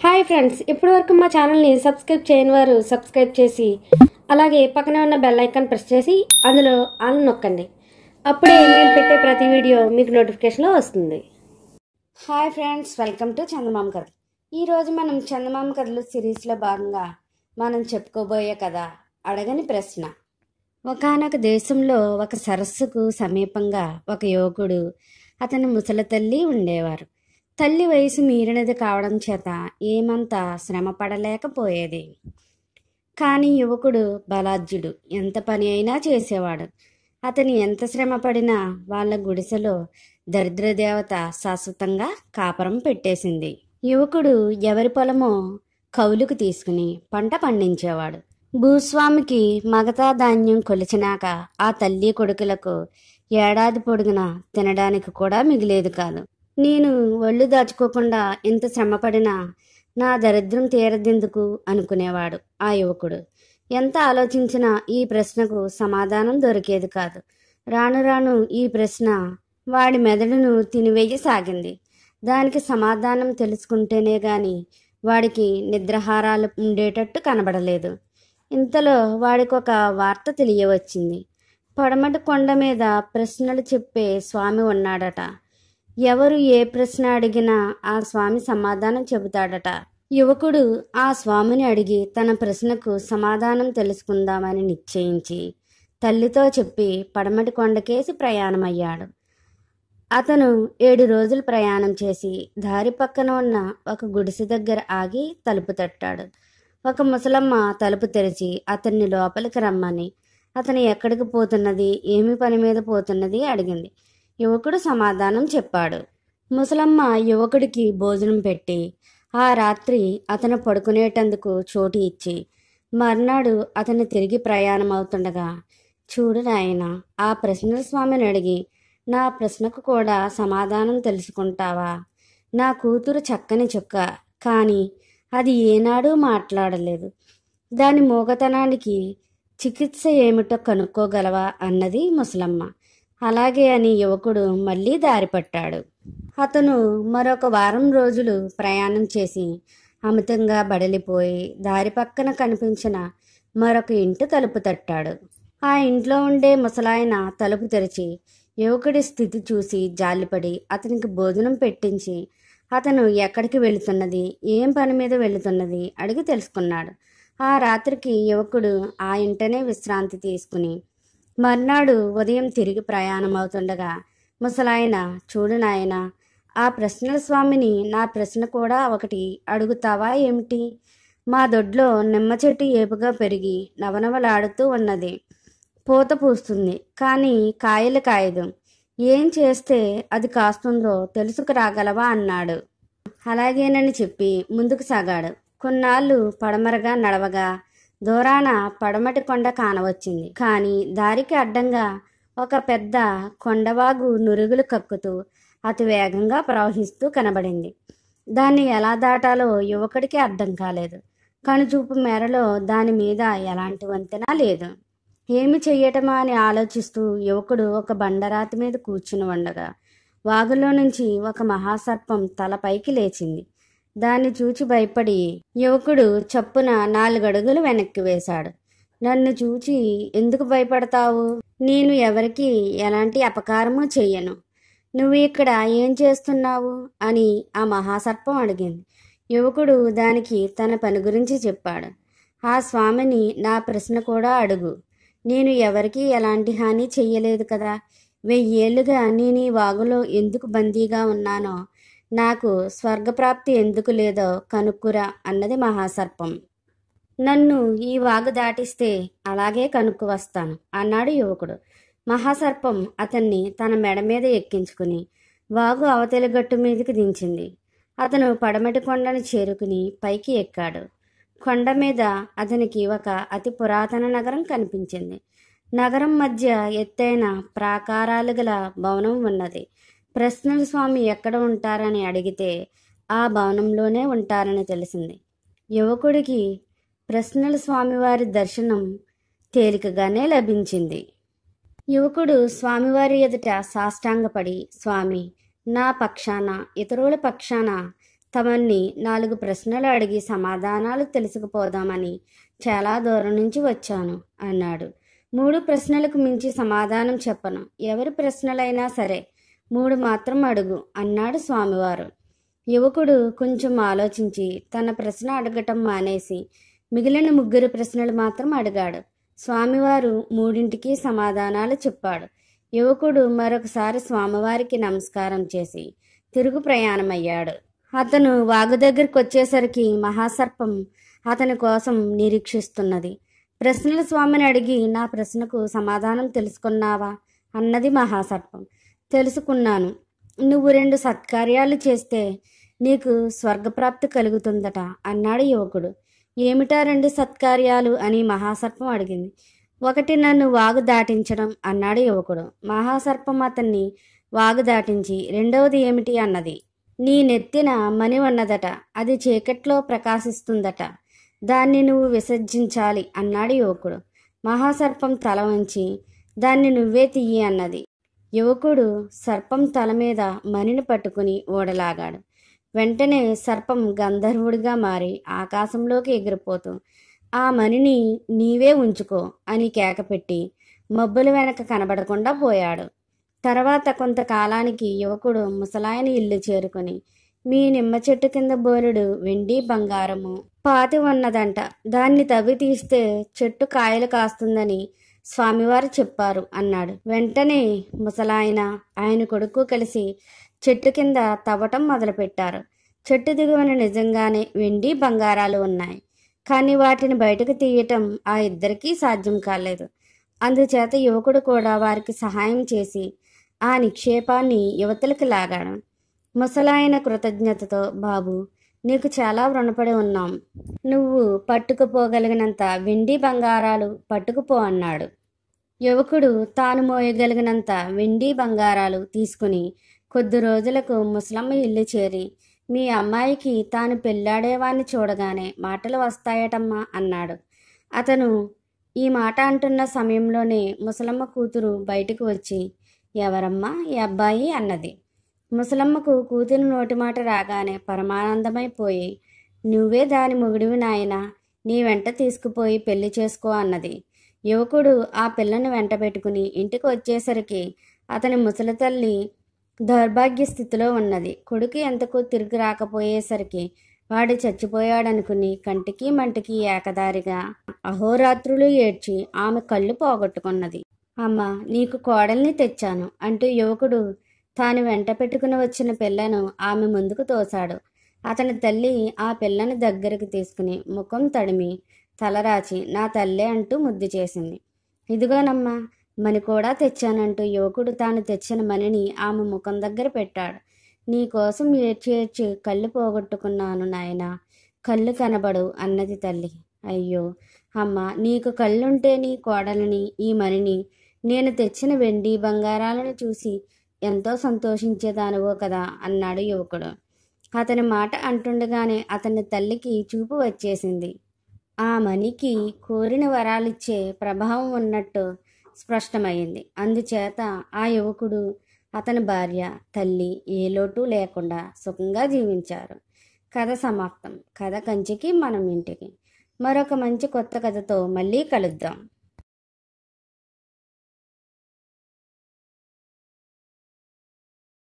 hi friends ఇప్పటివరకు మా ఛానల్ని సబ్స్క్రైబ్ చేయని వారు సబ్స్క్రైబ్ చేసి అలాగే పక్కనే ఉన్న బెల్ ఐకాన్ ప్రెస్ చేసి అందులో ఆల్ నొక్కండి అప్పుడే మేము పెట్టే ప్రతి వీడియో మీకు నోటిఫికేషన్లో వస్తుంది hi friends welcome to Chandamama కథ ఈరోజు మనం చందమామ కథలు సిరీస్లో భాగంగా మనం చెప్పుకోబోయే కథ అడగని ప్రశ్న ఒకానొక దేశంలో ఒక సరస్సుకు సమీపంగా ఒక యువకుడు అతని ముసలి తల్లి ఉండేవారు తల్లి వయసు మీరినది కావడం చేత ఏమంత శ్రమ పడలేకపోయేది కానీ యువకుడు బలాజ్యుడు ఎంత పని అయినా చేసేవాడు అతని ఎంత శ్రమ పడినా వాళ్ళ గుడిసెలో దరిద్ర దేవత శాశ్వతంగా కాపరం పెట్టేసింది యువకుడు ఎవరి పొలమో కౌలుకు తీసుకుని పంట పండించేవాడు భూస్వామికి మగతా ధాన్యం కొలిచినాక ఆ తల్లి కొడుకులకు ఏడాది పొడుగునా తినడానికి కూడా మిగిలేదు కాదు నేను ఒళ్ళు దాచుకోకుండా ఎంత శ్రమపడినా నా దరిద్రం తీరదెందుకు అనుకునేవాడు ఆ యువకుడు ఎంత ఆలోచించినా ఈ ప్రశ్నకు సమాధానం దొరికేది కాదు రాను రాను ఈ ప్రశ్న వాడి మెదడును తినివేయసాగింది దానికి సమాధానం తెలుసుకుంటేనే గాని వాడికి నిద్రహారాలు ఉండేటట్టు కనబడలేదు ఇంతలో వాడికి ఒక వార్త తెలియవచ్చింది పడమటి కొండ మీద ప్రశ్నలు చెప్పే స్వామి ఉన్నాడట ఎవరు ఏ ప్రశ్న అడిగినా ఆ స్వామి సమాధానం చెబుతాడట యువకుడు ఆ స్వామిని అడిగి తన ప్రశ్నకు సమాధానం తెలుసుకుందామని నిశ్చయించి తల్లితో చెప్పి పడమటి కొండకేసి ప్రయాణమయ్యాడు అతను ఏడు రోజులు ప్రయాణం చేసి దారి పక్కన ఉన్న ఒక గుడిసె దగ్గర ఆగి తలుపు తట్టాడు ఒక ముసలమ్మ తలుపు తెరిచి అతన్ని లోపలికి రమ్మని అతను ఎక్కడికి పోతున్నది ఏమి పని మీద పోతున్నది అడిగింది యువకుడు సమాధానం చెప్పాడు ముసలమ్మ యువకుడికి భోజనం పెట్టి ఆ రాత్రి అతను పడుకునేటందుకు చోటు ఇచ్చి మర్నాడు అతను తిరిగి ప్రయాణం అవుతుండగా చూడు నాయన ఆ ప్రశ్నల స్వామిని అడిగి నా ప్రశ్నకు కూడా సమాధానం తెలుసుకుంటావా నా కూతురు చక్కని చుక్క కానీ అది ఏనాడూ మాట్లాడలేదు దాని మూగతనానికి చికిత్స ఏమిటో కనుక్కోగలవా అన్నది ముసలమ్మ అలాగే అని యువకుడు మళ్ళీ దారి పట్టాడు అతను మరొక వారం రోజులు ప్రయాణం చేసి అమితంగా బడలిపోయి దారి పక్కన కనిపించిన మరొక ఇంటి తలుపు తట్టాడు ఆ ఇంట్లో ఉండే ముసలాయన తలుపు తెరిచి యువకుడి స్థితి చూసి జాలిపడి అతనికి భోజనం పెట్టించి అతను ఎక్కడికి వెళుతున్నది ఏం పని మీద వెళుతున్నది అడిగి తెలుసుకున్నాడు ఆ రాత్రికి యువకుడు ఆ ఇంటనే విశ్రాంతి తీసుకుని మర్నాడు ఉదయం తిరిగి ప్రయాణం అవుతుండగా ముసలాయన చూడు నాయన ఆ ప్రశ్నల స్వామిని నా ప్రశ్న కూడా ఒకటి అడుగుతావా ఏమిటి మా దొడ్లో నిమ్మ చెట్టు ఏపుగా పెరిగి నవనవలాడుతూ ఉన్నది పూత పూస్తుంది కానీ కాయలు కాయదు ఏం చేస్తే అది కాస్తుందో తెలుసుకురాగలవా అన్నాడు అలాగేనని చెప్పి ముందుకు సాగాడు కొన్నాళ్ళు పడమరగా నడవగా దూరాన పడమటి కొండ కానవచ్చింది కానీ దారికి అడ్డంగా ఒక పెద్ద కొండవాగు నురుగులు కక్కుతూ అతి వేగంగా ప్రవహిస్తూ కనబడింది దాన్ని ఎలా దాటాలో యువకుడికి అర్థం కాలేదు కనుచూపు మేరలో దాని మీద ఎలాంటి వంతెన లేదు ఏమి చెయ్యటమా అని ఆలోచిస్తూ యువకుడు ఒక బండరాతి మీద కూర్చుని ఉండగా వాగులో నుంచి ఒక మహాసర్పం తల పైకి లేచింది దాన్ని చూచి భయపడి యువకుడు చప్పున నాలుగడుగులు వెనక్కి వేశాడు నన్ను చూచి ఎందుకు భయపడతావు నేను ఎవరికి ఎలాంటి అపకారము చెయ్యను నువ్వు ఇక్కడ ఏం చేస్తున్నావు అని ఆ మహాసర్పం అడిగింది యువకుడు దానికి తన పని గురించి చెప్పాడు ఆ స్వామిని నా ప్రశ్న కూడా అడుగు నేను ఎవరికి ఎలాంటి హాని చెయ్యలేదు కదా వెయ్యేళ్లుగా నేను ఈ వాగులో ఎందుకు బందీగా ఉన్నానో నాకు స్వర్గప్రాప్తి ఎందుకు లేదో కనుక్కురా అన్నది మహాసర్పం నన్ను ఈ వాగు దాటిస్తే అలాగే కనుక్కు వస్తాను అన్నాడు యువకుడు మహాసర్పం అతన్ని తన మెడ మీద ఎక్కించుకుని వాగు అవతలి గట్టు మీదకి దించింది అతను పడమటి కొండను చేరుకుని పైకి ఎక్కాడు కొండ మీద అతనికి ఒక అతి పురాతన నగరం కనిపించింది నగరం మధ్య ఎత్తైన ప్రాకారాలు గల భవనం ఉన్నది ప్రశ్నల స్వామి ఎక్కడ ఉంటారని అడిగితే ఆ భవనంలోనే ఉంటారని తెలిసింది యువకుడికి ప్రశ్నల స్వామివారి దర్శనం తేలికగానే లభించింది యువకుడు స్వామివారి ఎదుట సాష్టాంగపడి స్వామి నా పక్షాన ఇతరుల పక్షాన తమన్ని నాలుగు ప్రశ్నలు అడిగి సమాధానాలు తెలుసుకుపోదామని చాలా దూరం నుంచి వచ్చాను అన్నాడు మూడు ప్రశ్నలకు మించి సమాధానం చెప్పను ఎవరి ప్రశ్నలైనా సరే మూడు మాత్రం అడుగు అన్నాడు స్వామివారు యువకుడు కొంచెం ఆలోచించి తన ప్రశ్న అడగటం మానేసి మిగిలిన ముగ్గురు ప్రశ్నలు మాత్రం అడిగాడు స్వామివారు మూడింటికి సమాధానాలు చెప్పాడు యువకుడు మరొకసారి స్వామివారికి నమస్కారం చేసి తిరుగు ప్రయాణమయ్యాడు అతను వాగు దగ్గరికి వచ్చేసరికి మహాసర్పం అతని కోసం నిరీక్షిస్తున్నది ప్రశ్నల స్వామిని అడిగి నా ప్రశ్నకు సమాధానం తెలుసుకున్నావా అన్నది మహాసర్పం తెలుసుకున్నాను నువ్వు రెండు సత్కార్యాలు చేస్తే నీకు స్వర్గప్రాప్తి కలుగుతుందట అన్నాడు యువకుడు ఏమిటా రెండు సత్కార్యాలు అని మహాసర్పం అడిగింది ఒకటి నన్ను వాగు దాటించడం అన్నాడు యువకుడు మహాసర్పం అతన్ని వాగు దాటించి రెండవది ఏమిటి అన్నది నీ నెత్తిన మణి ఉన్నదట అది చీకట్లో ప్రకాశిస్తుందట దాన్ని నువ్వు విసర్జించాలి అన్నాడు యువకుడు మహాసర్పం తల వంచి దాన్ని నువ్వే తీయి అన్నది యువకుడు సర్పం తల మీద మణిని పట్టుకుని ఓడలాగాడు వెంటనే సర్పం గంధర్వుడిగా మారి ఆకాశంలోకి ఎగిరిపోతూ ఆ మణిని నీవే ఉంచుకో అని కేకపెట్టి మబ్బుల వెనక కనబడకుండా పోయాడు తర్వాత కొంతకాలానికి యువకుడు ముసలాయన ఇల్లు చేరుకుని మీ నిమ్మ చెట్టు కింద బోలెడు వెండి బంగారము పాతి ఉన్నదంట దాన్ని తవ్వి తీస్తే చెట్టు కాయలు కాస్తుందని స్వామివారు చెప్పారు అన్నాడు వెంటనే ముసలాయన ఆయన కొడుకు కలిసి చెట్టు కింద తవ్వటం మొదలుపెట్టారు చెట్టు దిగువన నిజంగానే వెండి బంగారాలు ఉన్నాయి కానీ వాటిని బయటకు తీయటం ఆ ఇద్దరికీ సాధ్యం కాలేదు అందుచేత యువకుడు కూడా వారికి సహాయం చేసి ఆ నిక్షేపాన్ని యువతలకు లాగాడు ముసలాయన కృతజ్ఞతతో బాబు నీకు చాలా రుణపడి ఉన్నాం నువ్వు పట్టుకుపోగలిగినంత వెండి బంగారాలు పట్టుకుపో అన్నాడు యువకుడు తాను మోయగలిగినంత వెండి బంగారాలు తీసుకుని కొద్ది రోజులకు ముసలమ్మ ఇల్లు చేరి మీ అమ్మాయికి తాను పెళ్ళాడేవాణ్ణి చూడగానే మాటలు వస్తాయటమ్మా అన్నాడు అతను ఈ మాట అంటున్న సమయంలోనే ముసలమ్మ కూతురు బయటకు వచ్చి ఎవరమ్మా ఈ అబ్బాయి అన్నది ముసలమ్మకు కూతురు నోటి మాట రాగానే పరమానందమైపోయి నువ్వే దాని మొగుడివి నాయనా నీ వెంట తీసుకుపోయి పెళ్లి చేసుకో అన్నది యువకుడు ఆ పిల్లను వెంట పెట్టుకుని ఇంటికి వచ్చేసరికి అతని ముసలి తల్లి దౌర్భాగ్య స్థితిలో ఉన్నది కొడుకు ఎంతకు తిరిగి రాకపోయేసరికి వాడు చచ్చిపోయాడనుకుని కంటికి మంటికి ఏకదారిగా అహోరాత్రులు ఏడ్చి ఆమె కళ్ళు పోగొట్టుకున్నది అమ్మ నీకు కోడల్ని తెచ్చాను అంటూ యువకుడు తాను వెంట పెట్టుకుని వచ్చిన పిల్లను ఆమె ముందుకు తోశాడు అతని తల్లి ఆ పిల్లని దగ్గరికి తీసుకుని ముఖం తడిమి తలరాచి నా తల్లే అంటూ ముద్దు చేసింది ఇదిగోనమ్మా మని కూడా తెచ్చానంటూ యువకుడు తాను తెచ్చిన మణిని ఆమె ముఖం దగ్గర పెట్టాడు నీ కోసం ఏడ్చి ఏడ్చి కళ్ళు పోగొట్టుకున్నాను నాయనా కళ్ళు కనబడు అన్నది తల్లి అయ్యో అమ్మ నీకు కళ్ళుంటే నీ కోడలిని ఈ మణిని నేను తెచ్చిన వెండి బంగారాలను చూసి ఎంతో సంతోషించేదానివో కదా అన్నాడు యువకుడు అతని మాట అంటుండగానే అతని తల్లికి చూపు వచ్చేసింది ఆ మణికి కోరిన వరాలిచ్చే ప్రభావం ఉన్నట్టు స్పష్టమైంది అందుచేత ఆ యువకుడు అతని భార్య తల్లి ఏ లోటు లేకుండా సుఖంగా జీవించారు కథ సమాప్తం కథ కంచికి మనం ఇంటికి మరొక మంచి కొత్త కథతో మళ్ళీ కలుద్దాం